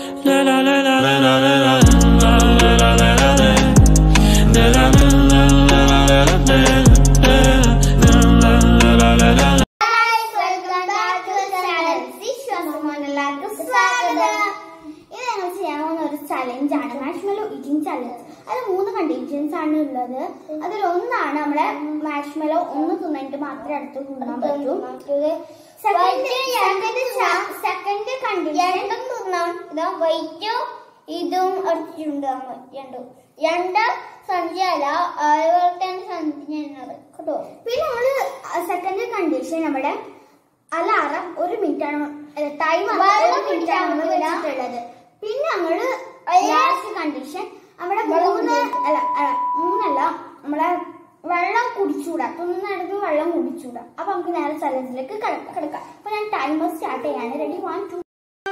welcome back to channel വിശ്വാസം എല്ലാവർക്കും സ്വാഗതം ഇത് ഞങ്ങൾ ചെയ്യാൻ പോകുന്ന ഒരു ചലഞ്ച് ആണ് മാഷ്മെലോ ഈറ്റിംഗ് ചലഞ്ച് അതിൽ മൂന്ന് കണ്ടീഷൻസ് ആണ് ഉള്ളത് അതിൽ ഒന്നാണ് നമ്മുടെ മാഷ്മെലോ ഒന്ന് തിന്നിട്ട് മാത്രമേ അടുത്ത് തിന്നാൻ പറ്റൂ സെക്കൻഡ് കണ്ടീഷൻ തിന്നാം ഇതാ വൈറ്റും ഇതും അടിച്ചിട്ടുണ്ടാകും രണ്ടും രണ്ട് സന്ധ്യയല്ല അതുപോലെ തന്നെ സന്ധ്യ കേട്ടോ പിന്നെ നമ്മള് സെക്കൻഡ് കണ്ടീഷൻ നമ്മുടെ അലാറം ഒരു മിനിറ്റ് ആണ് ടൈം ഒരു മിനിറ്റ് ആണ് നമ്മൾ വെച്ചിട്ടുള്ളത് പിന്നെ നമ്മള് ലാസ്റ്റ് കണ്ടീഷൻ നമ്മുടെ മൂന്ന് അല്ല അല്ല, മൂന്നല്ല നമ്മളെ വെള്ളം കുടിച്ചൂടാ തിന്നിടത്ത് വെള്ളം കുടിച്ചൂടാ അപ്പൊ നമുക്ക് നേരെ ചലഞ്ചിലേക്ക് കിടക്കാം അപ്പൊ ഞാൻ ടൈമർ സ്റ്റാർട്ട് ചെയ്യാണ് റെഡി വൺ ടു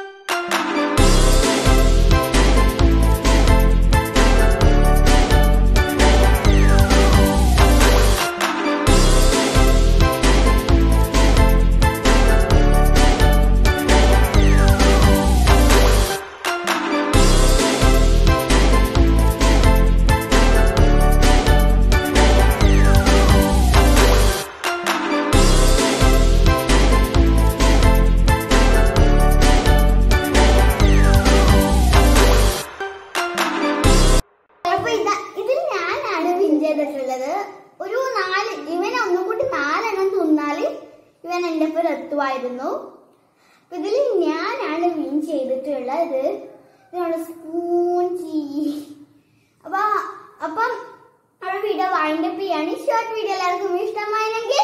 അപ്പൊ ഇതാ ഇതിൽ ഞാനാണ് വിൻ ചെയ്തിട്ടുള്ളത് ഒരു നാല് ഇവൻ ഒന്നും കൂടി നാലെണ്ണം തിന്നാല് ഇവൻ എന്റെ ഒപ്പം എത്തുമായിരുന്നു അപ്പൊ ഇതിൽ ഞാനാണ് വിൻ ചെയ്തിട്ടുള്ളത് ഇതിനുള്ള സ്പൂൺ ചീ അപ്പൊ അപ്പം നമ്മുടെ വീഡിയോ വൈൻഡപ്പ് ചെയ്യാണ് ഷോർട്ട് വീഡിയോ എല്ലാവർക്കും ഇഷ്ടമായെങ്കിൽ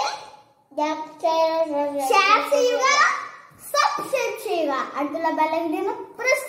ഷെയർ ചെയ്യുക സബ്സ്ക്രൈബ് ചെയ്യുക അടുത്തുള്ള ബെല്ലൈക്കൻ പ്രസ്